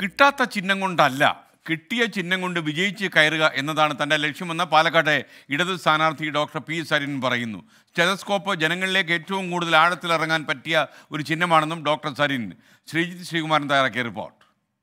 കിട്ടാത്ത ചിഹ്നം കൊണ്ടല്ല കിട്ടിയ ചിഹ്നം കൊണ്ട് വിജയിച്ച് കയറുക എന്നതാണ് തൻ്റെ ലക്ഷ്യമെന്ന് പാലക്കാട്ടെ ഇടത് സ്ഥാനാർത്ഥി ഡോക്ടർ പി സരിൻ പറയുന്നു സ്റ്റെതസ്കോപ്പ് ജനങ്ങളിലേക്ക് ഏറ്റവും കൂടുതൽ ആഴത്തിലിറങ്ങാൻ പറ്റിയ ഒരു ചിഹ്നമാണെന്നും ഡോക്ടർ സരിൻ ശ്രീജിത്ത് ശ്രീകുമാരൻ തയ്യാറാക്കിയ റിപ്പോർട്ട്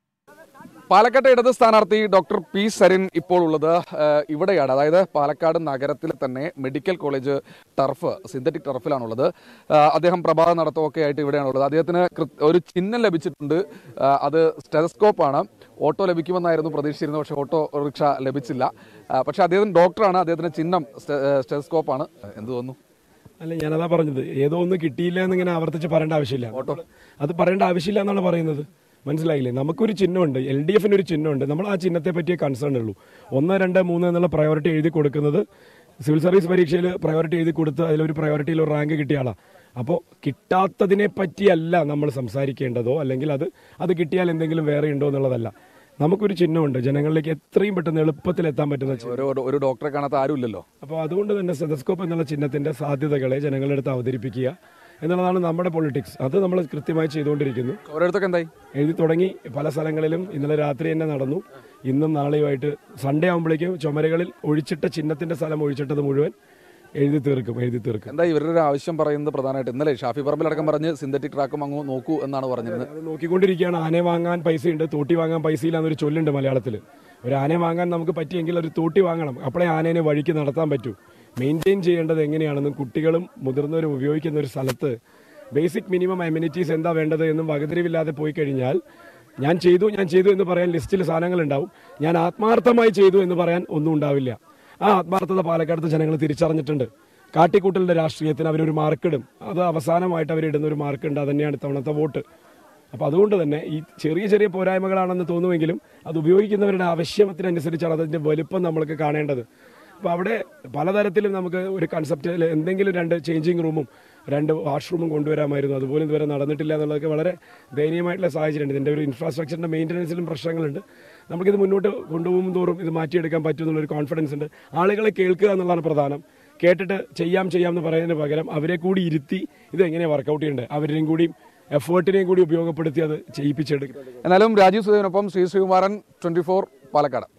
പാലക്കാട്ടെ ഇടത് സ്ഥാനാർത്ഥി ഡോക്ടർ പി സരിൻ ഇപ്പോൾ ഉള്ളത് ആ, ഇവിടെയാണ് അതായത് പാലക്കാട് നഗരത്തിൽ തന്നെ മെഡിക്കൽ കോളേജ് ടർഫ് സിന്തറ്റിക് ടർഫിലാണുള്ളത് ആ, അദ്ദേഹം പ്രഭാത നടത്തമൊക്കെ ആയിട്ട് ഇവിടെയാണുള്ളത് അദ്ദേഹത്തിന് കൃ- ഒരു ചിഹ്നം ലഭിച്ചിട്ടുണ്ട് ആ, അത് സ്റ്റെതസ്കോപ്പ് ആണ് ഓട്ടോ ലഭിക്കുമെന്നായിരുന്നു പ്രതീക്ഷിച്ചിരുന്നത് പക്ഷേ ഓട്ടോ റിക്ഷ ലഭിച്ചില്ല ആ, പക്ഷേ അദ്ദേഹം ഡോക്ടറാണ് അദ്ദേഹത്തിന്റെ ചിഹ്നം സ്റ്റെതസ്കോപ്പ് ആണ് എന്ത് തോന്നുന്നു അല്ല ഞാനതാ പറഞ്ഞത് ഏതോ ഒന്ന് കിട്ടിയില്ല എന്നിങ്ങനെ ആവർത്തിച്ച് പറയേണ്ട ആവശ്യമില്ല ഓട്ടോ അത് പറയേണ്ട ആവശ്യമില്ല എന്നാണ് പറയുന്നത് മനസ്സിലായില്ലേ നമുക്കൊരു ചിഹ്നമുണ്ട് എൽ ഡി എഫിന് ഒരു ചിഹ്നമുണ്ട് നമ്മൾ ആ ചിഹ്നത്തെ പറ്റിയേ കൺസേൺ ഉള്ളൂ ഒന്ന് രണ്ട് മൂന്ന് എന്നുള്ള പ്രയോറിറ്റി എഴുതി കൊടുക്കുന്നത് സിവിൽ സർവീസ് പരീക്ഷയിൽ പ്രയോറിറ്റി എഴുതി കൊടുത്ത് അതിലൊരു പ്രയോറിറ്റിയിൽ ഒരു റാങ്ക് കിട്ടിയ ആളാണ് അപ്പോൾ കിട്ടാത്തതിനെ പറ്റിയല്ല നമ്മൾ സംസാരിക്കേണ്ടതോ അല്ലെങ്കിൽ അത് അത് കിട്ടിയാൽ എന്തെങ്കിലും വേറെ ഉണ്ടോ എന്നുള്ളതല്ല നമുക്കൊരു ചിഹ്നമുണ്ട് ജനങ്ങളിലേക്ക് എത്രയും പെട്ടെന്ന് എളുപ്പത്തിൽ എത്താൻ പറ്റുന്ന ചിഹ്നം ഒരു ഒരു ഡോക്ടറെ കാണാത്ത ആരുമില്ലല്ലോ അപ്പോൾ അതുകൊണ്ട് തന്നെ സെതസ്കോപ്പ് എന്നുള്ള ചിഹ്നത്തിന്റെ സാധ്യതകളെ ജനങ്ങളുടെ അടുത്ത് അവതരിപ്പിക്കുക എന്നുള്ളതാണ് നമ്മുടെ പൊളിറ്റിക്സ് അത് നമ്മൾ കൃത്യമായി ചെയ്തുകൊണ്ടിരിക്കുന്നു ഓരോരുത്തൊക്കെ എന്തായി എഴുതി തുടങ്ങി പല സ്ഥലങ്ങളിലും ഇന്നലെ രാത്രി തന്നെ നടന്നു ഇന്നും നാളെയുമായിട്ട് സൺഡേ ആകുമ്പോഴേക്കും ചുമരുകളിൽ ഒഴിച്ചിട്ട ചിഹ്നത്തിന്റെ സ്ഥലം ഒഴിച്ചിട്ടത് മുഴുവൻ എഴുതി തീർക്കും എഴുതി തീർക്കും എന്താ ഇവരുടെ ഒരു ആവശ്യം പറയുന്നത് പ്രധാനമായിട്ട് ഇന്നലെ ഷാഫി പറമ്പിലടക്കം പറഞ്ഞ് സിന്തറ്റിക് ട്രാക്കും അങ്ങ് നോക്കൂ എന്നാണ് പറഞ്ഞിരുന്നത് അത് നോക്കിക്കൊണ്ടിരിക്കുകയാണ് ആനയെ വാങ്ങാൻ പൈസയുണ്ട് തോട്ടി വാങ്ങാൻ പൈസയില്ലാന്നൊരു ചൊല്ലുണ്ട് മലയാളത്തിൽ ഒരു ആനയെ വാങ്ങാൻ നമുക്ക് പറ്റിയെങ്കിൽ ഒരു തോട്ടി വാങ്ങണം അപ്പോഴേ ആനേനെ വഴിക്ക് നടത്താൻ പറ്റൂ മെയിൻറ്റെയിൻ ചെയ്യേണ്ടത് എങ്ങനെയാണെന്നും കുട്ടികളും മുതിർന്നവരും ഉപയോഗിക്കുന്ന ഒരു സ്ഥലത്ത് ബേസിക് മിനിമം അമ്യൂണിറ്റീസ് എന്താ വേണ്ടത് എന്നും വകതിരിവില്ലാതെ പോയി കഴിഞ്ഞാൽ ഞാൻ ചെയ്തു ഞാൻ ചെയ്തു എന്ന് പറയാൻ ലിസ്റ്റിൽ സാധനങ്ങൾ ഉണ്ടാവും ഞാൻ ആത്മാർത്ഥമായി ചെയ്തു എന്ന് പറയാൻ ഒന്നും ഉണ്ടാവില്ല ആ ആത്മാർത്ഥത പാലക്കാടത്തെ ജനങ്ങൾ തിരിച്ചറിഞ്ഞിട്ടുണ്ട് കാട്ടിക്കൂട്ടലിന്റെ രാഷ്ട്രീയത്തിന് അവരൊരു മാർക്കിടും അത് അവസാനമായിട്ട് അവരിടുന്ന ഒരു മാർക്കുണ്ട് അതന്നെയാണ് ഇത്തവണത്തെ വോട്ട് അപ്പോൾ അതുകൊണ്ട് തന്നെ ഈ ചെറിയ ചെറിയ പോരായ്മകളാണെന്ന് തോന്നുമെങ്കിലും അത് ഉപയോഗിക്കുന്നവരുടെ ആവശ്യത്തിനനുസരിച്ചാണ് അതിന്റെ വലുപ്പം നമ്മൾക്ക് കാണേണ്ടത് അപ്പോൾ അവിടെ പലതരത്തിലും നമുക്ക് ഒരു കൺസെപ്റ്റിൽ എന്തെങ്കിലും രണ്ട് ചേഞ്ചിങ് റൂമും രണ്ട് വാഷ്റൂമും കൊണ്ടുവരാമായിരുന്നു അതുപോലും ഇതുവരെ നടന്നിട്ടില്ല എന്നുള്ളതൊക്കെ വളരെ ദയനീയമായിട്ടുള്ള സാഹചര്യമുണ്ട് ഇതിൻ്റെ ഒരു ഇൻഫ്രാസ്ട്രക്ചറിൻ്റെ മെയിൻ്റനൻസിലും പ്രശ്നങ്ങളുണ്ട് നമുക്കിത് മുന്നോട്ട് കൊണ്ടുപോകും തോറും ഇത് മാറ്റിയെടുക്കാൻ പറ്റും എന്നുള്ളൊരു കോൺഫിഡൻസ് ഉണ്ട് ആളുകളെ കേൾക്കുക എന്നുള്ളതാണ് പ്രധാനം കേട്ടിട്ട് ചെയ്യാം ചെയ്യാം എന്ന് പറയുന്നതിന് പകരം അവരെ കൂടി ഇരുത്തി ഇത് എങ്ങനെയാണ് വർക്കൗട്ട് ചെയ്യേണ്ടത് അവരുടെയും കൂടി എഫേർട്ടിനെയും കൂടി ഉപയോഗപ്പെടുത്തി അത് ചെയ്യിപ്പിച്ചെടുക്കും എന്നാലും രാജീവ് സുധീനൊപ്പം ശ്രീ ശ്രീകുമാരൻ ട്വന്റി ഫോർ പാലക്കാട്